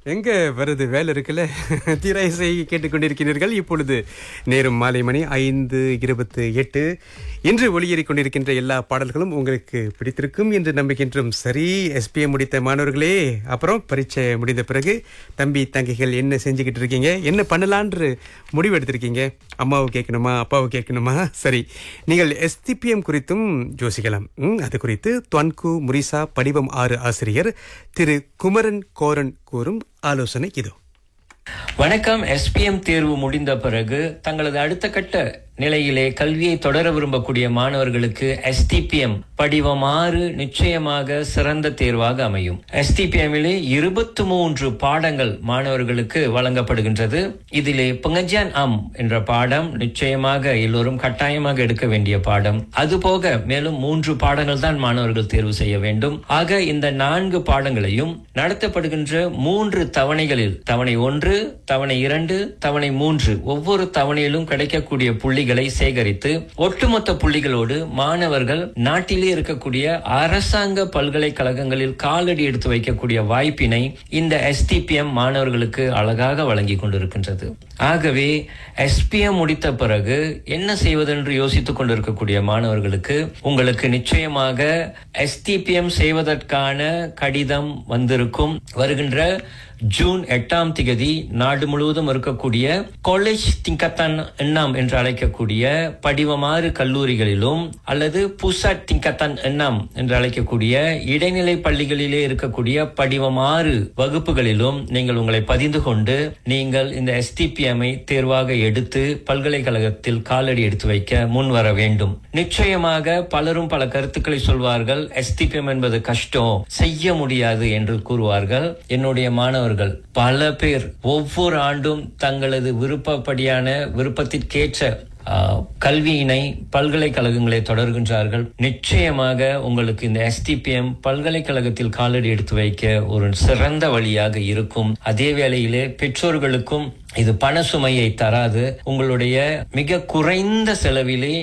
எங்க வருது வேலை இருக்குல்ல திரைசை கேட்டுக்கொண்டிருக்கிறீர்கள் இப்பொழுது நேரும் மாலை மணி ஐந்து இருபத்து எட்டு இன்று ஒளியேறிக் கொண்டிருக்கின்ற எல்லா பாடல்களும் உங்களுக்கு பிடித்திருக்கும் என்று நம்புகின்றோம் சரி எஸ்பிஎம் முடித்த மாணவர்களே அப்புறம் பரீட்சை முடிந்த பிறகு தம்பி தங்கைகள் என்ன செஞ்சுக்கிட்டு இருக்கீங்க என்ன பண்ணலான்று முடிவு எடுத்திருக்கீங்க அம்மாவை கேட்கணுமா அப்பாவை கேட்கணுமா சரி நீங்கள் எஸ்டிபிஎம் குறித்தும் யோசிக்கலாம் ம், அது குறித்து துவன்கு முரிசா படிவம் ஆறு ஆசிரியர் திரு குமரன் கோரன் கூறும் ஆலோசனை இதோ வணக்கம் எஸ்பிஎம் தேர்வு முடிந்த பிறகு தங்களது அடுத்த கட்ட நிலையிலே கல்வியை தொடர விரும்பக்கூடிய மாணவர்களுக்கு எஸ்டிபிஎம் படிவம் ஆறு நிச்சயமாக சிறந்த தேர்வாக அமையும் எஸ்டிபிஎம்மிலே இருபத்தி மூன்று பாடங்கள் மாணவர்களுக்கு வழங்கப்படுகின்றது இதிலே பங்கஜான் அம் என்ற பாடம் நிச்சயமாக எல்லோரும் கட்டாயமாக எடுக்க வேண்டிய பாடம் அதுபோக மேலும் மூன்று பாடங்கள் தான் மாணவர்கள் தேர்வு செய்ய வேண்டும் ஆக இந்த நான்கு பாடங்களையும் நடத்தப்படுகின்ற மூன்று தவணைகளில் தவணை ஒன்று தவணை இரண்டு தவணை மூன்று ஒவ்வொரு தவணையிலும் கிடைக்கக்கூடிய புள்ளிகளை சேகரித்து ஒட்டுமொத்த புள்ளிகளோடு மாணவர்கள் நாட்டிலே இருக்கக்கூடிய அரசாங்க பல்கலைக்கழகங்களில் காலடி எடுத்து வைக்கக்கூடிய வாய்ப்பினை இந்த எஸ்டிபிஎம் மாணவர்களுக்கு அழகாக வழங்கி கொண்டிருக்கின்றது ஆகவே எஸ்பிஎம் முடித்த பிறகு என்ன செய்வதென்று யோசித்துக் கொண்டிருக்கக்கூடிய மாணவர்களுக்கு உங்களுக்கு நிச்சயமாக எஸ்டிபிஎம் செய்வதற்கான கடிதம் வந்திருக்கும் வருகின்ற ஜூன் எட்டாம் திகதி நாடு முழுவதும் இருக்கக்கூடிய காலேஜ் திங்கத்தான் எண்ணாம் என்று அழைக்கக்கூடிய படிவமாறு கல்லூரிகளிலும் அல்லது புசாட் திங்கத்தான் எண்ணாம் என்று அழைக்கக்கூடிய இடைநிலை பள்ளிகளிலே இருக்கக்கூடிய படிவமாறு வகுப்புகளிலும் நீங்கள் உங்களை பதிந்து கொண்டு நீங்கள் இந்த எஸ்டிபிஎம்ஐ தேர்வாக எடுத்து பல்கலைக்கழகத்தில் காலடி எடுத்து வைக்க முன் வர வேண்டும் நிச்சயமாக பலரும் பல கருத்துக்களை சொல்வார்கள் எஸ்டிபிஎம் என்பது கஷ்டம் செய்ய முடியாது என்று கூறுவார்கள் என்னுடைய மாணவர்கள் பல பேர் ஒவ்வொரு ஆண்டும் தங்களது விருப்பப்படியான விருப்பத்திற்கேற்ற ஆஹ், கல்வியினை பல்கலைக்கழகங்களை தொடர்கின்றார்கள் நிச்சயமாக உங்களுக்கு இந்த எஸ்டிபிஎம் பல்கலைக்கழகத்தில் காலடி எடுத்து வைக்க ஒரு சிறந்த வழியாக இருக்கும் அதே வேளையிலே பெற்றோர்களுக்கும் இது பண சுமையை தராது உங்களுடைய மிக குறைந்த செலவிலே